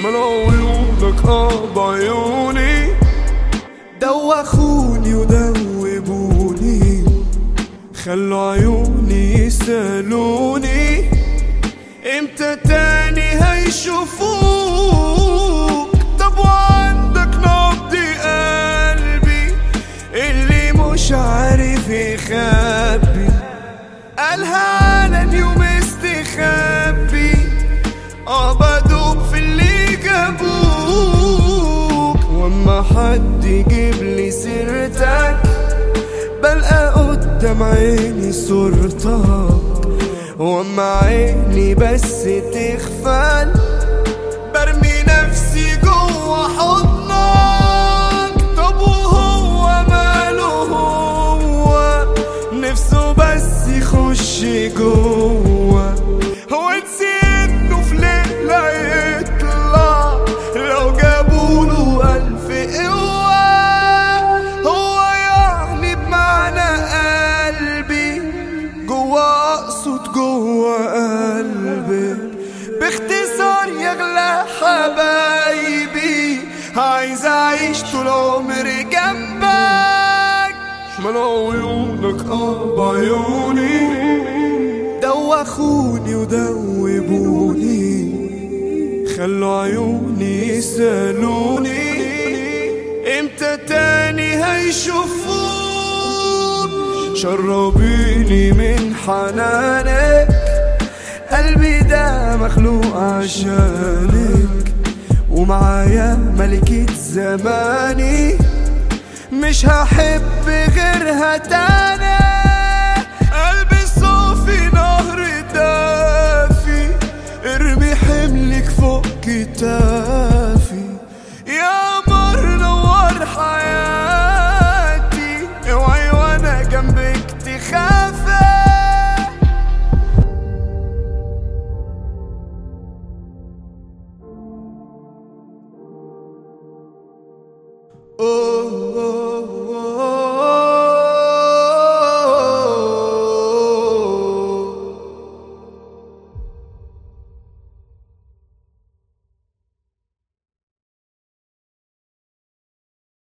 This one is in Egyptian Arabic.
شمال عيونك اه بعيوني دوخوني ودوبوني خلوا عيوني يسألوني امتى تاني هيشوفوك طب وعندك نبض قلبي اللي مش عارف يخبي قالها علني ومستخبي اه بدوب في اللي جابوك واما حد يجيب لي سيرتك بلقى قدام عيني صورتك واما عيني بس تغفل برمي نفسي جوا حضنك طب وهو ماله هو نفسه بس يخش جوا هو نسي انه في ليلة يطلع لو جابوله ألف قوة هو يعني بمعنى قلبي جوا اقصد جوا قلبي باختصار يغلى حبايبي عايز اعيش طول عمري جنبك شمال عيونك اه بعيوني دوخوني ودوبوني خلوا عيوني يسألوني امتى تاني هيشوفوك شربيني من حنانك قلبي ده مخلوق عشانك ومعايا ملكة زماني مش هحب غيرها تاني قلبي صافي نهر دافي ارمي حملك فوق كتافي